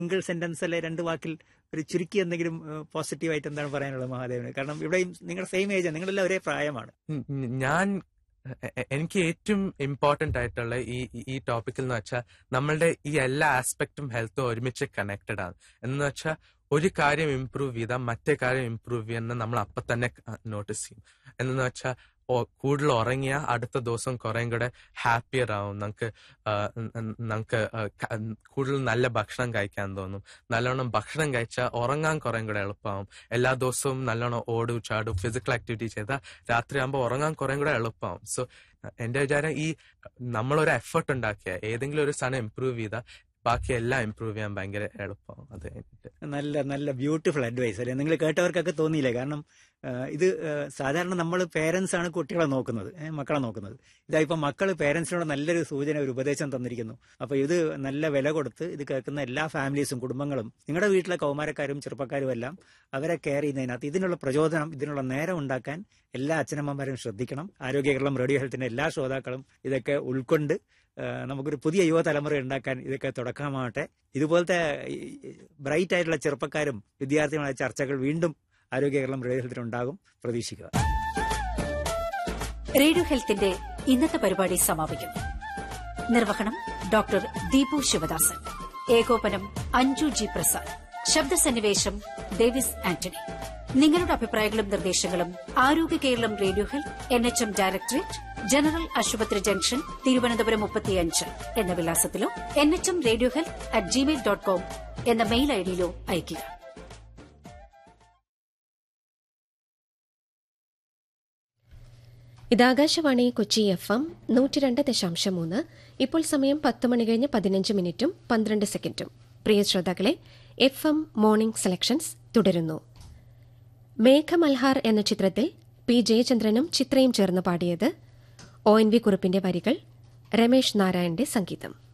single സെന്റൻസിലെ രണ്ട് വാക്കിൽ ഒരു ചുരുക്കി എന്തെങ്കിലും പോസിറ്റീവായിട്ട് എന്താണ് പറയാനുള്ളത് മഹാദേവന് കാരണം ഇവിടെയും നിങ്ങളുടെ സെയിം ഏജ് നിങ്ങളെല്ലാം ഒരേ പ്രായമാണ് ഉം, ഉം, ഞാൻ എ- എ- എനിക്ക് ഏറ്റവും ഇമ്പോർട്ടന്റ് ആയിട്ടുള്ള ഈ ഈ- ഈ ടോപ്പിക്കിൽ എന്ന് വെച്ചാൽ നമ്മളുടെ ഈ എല്ലാ ആസ്പെക്റ്റും ഹെൽത്തും ഒരുമിച്ച് കണക്റ്റഡ് ആണ് എന്ന് വെച്ചാൽ ഒരു കാര്യം ഇമ്പ്രൂവ് ചെയ്താൽ മറ്റേ കാര്യം ഇമ്പ്രൂവ് ചെയ്യുന്ന നമ്മൾ അപ്പൊ തന്നെ നോട്ടീസ് ചെയ്യും എന്ന് വെച്ചാൽ കൂടുതൽ ഉറങ്ങിയ അടുത്ത ദിവസം കുറേം കൂടെ ഹാപ്പിയർ ആവും നമുക്ക് നമുക്ക് കൂടുതൽ നല്ല ഭക്ഷണം കഴിക്കാൻ തോന്നും നല്ലോണം ഭക്ഷണം കഴിച്ചാൽ ഉറങ്ങാൻ കുറേം കൂടെ എളുപ്പമാവും എല്ലാ ദിവസവും നല്ലോണം ഓടും ചാടും ഫിസിക്കൽ ആക്ടിവിറ്റി ചെയ്താൽ രാത്രി ആകുമ്പോൾ ഉറങ്ങാൻ കുറേ കൂടെ എളുപ്പമാവും സോ എന്റെ വിചാരം ഈ നമ്മളൊരു എഫേർട്ട് ഉണ്ടാക്കിയ ഏതെങ്കിലും ഒരു സാധനം ഇമ്പ്രൂവ് ചെയ്താൽ ബാക്കി എല്ലാം ഇമ്പ്രൂവ് ചെയ്യാൻ ഭയങ്കര എളുപ്പമാവും അത് കഴിഞ്ഞിട്ട് നല്ല നല്ല ബ്യൂട്ടിഫുൾ അഡ്വൈസ് അല്ലെ നിങ്ങൾ കേട്ടവർക്കൊക്കെ തോന്നിയില്ലേ കാരണം ആ, ഇത് ആ, സാധാരണ നമ്മൾ പേരൻസ് ആണ് കുട്ടികളെ നോക്കുന്നത് ഏ, മക്കളെ നോക്കുന്നത് ഇതാ ഇപ്പൊ മക്കൾ പേരൻസിനോട് നല്ലൊരു സൂചന ഒരു ഉപദേശം തന്നിരിക്കുന്നു അപ്പൊ ഇത് നല്ല വില കൊടുത്ത് ഇത് കേൾക്കുന്ന എല്ലാ ഫാമിലീസും കുടുംബങ്ങളും നിങ്ങളുടെ വീട്ടിലെ കൗമാരക്കാരും ചെറുപ്പക്കാരും എല്ലാം അവരെ കെയർ ചെയ്യുന്നതിനകത്ത് ഇതിനുള്ള പ്രചോദനം ഇതിനുള്ള നേരം ഉണ്ടാക്കാൻ എല്ലാ അച്ഛനമ്മമാരും ശ്രദ്ധിക്കണം ആരോഗ്യ കേരളം റേഡിയോ ഹെൽത്തിന്റെ എല്ലാ ശ്രോതാക്കളും ഇതൊക്കെ ഉൾക്കൊണ്ട് ആ, നമുക്കൊരു പുതിയ യുവതലമുറ ഉണ്ടാക്കാൻ ഇതൊക്കെ തുടക്കമാവട്ടെ ഇതുപോലത്തെ ബ്രൈറ്റ് ആയിട്ടുള്ള ചെറുപ്പക്കാരും വിദ്യാർത്ഥികളുമായ ചർച്ചകൾ വീണ്ടും ആരോഗ്യ കേരളം റേഡിയോ ഹെൽത്തിന് ഉണ്ടാകും പ്രതീക്ഷിക്കുക റേഡിയോ ഹെൽത്തിന്റെ ഇന്നത്തെ പരിപാടി സമാപിക്കുന്നു നിർവഹണം ഡോക്ടർ ദീപു ശിവദാസൻ ഏകോപനം അഞ്ജു ജി പ്രസാദ് ശബ്ദസന്നിവേശം ഡേവിസ് ആന്റണി നിങ്ങളുടെ അഭിപ്രായങ്ങളും നിർദ്ദേശങ്ങളും Arogya Keralam radio health N H M directorate general ആശുപത്രി ജംഗ്ഷൻ തിരുവനന്തപുരം മുപ്പത്തിയഞ്ച് എന്ന വിലാസത്തിലോ N H M radio health at Gmail dot com mail മെയിൽ ഐഡിയിലോ അയയ്ക്കുക ഇത് ആകാശവാണി കൊച്ചി എഫ് എം നൂറ്റി രണ്ട് ദശാംശം മൂന്ന് ഇപ്പോൾ സമയം പത്ത് മണി കഴിഞ്ഞ് പതിനഞ്ച് മിനിറ്റും പന്ത്രണ്ട് സെക്കൻഡും പ്രിയ ശ്രോതാക്കളെ എഫ് എം മോർണിംഗ് സെലക്ഷൻസ് തുടരുന്നു മേഘമൽഹാർ എന്ന ചിത്രത്തിൽ പി ജയചന്ദ്രനും ചിത്രയും ചേർന്ന് പാടിയത് ഒ എൻ വി കുറുപ്പിന്റെ വരികൾ രമേശ് നാരായണന്റെ സംഗീതം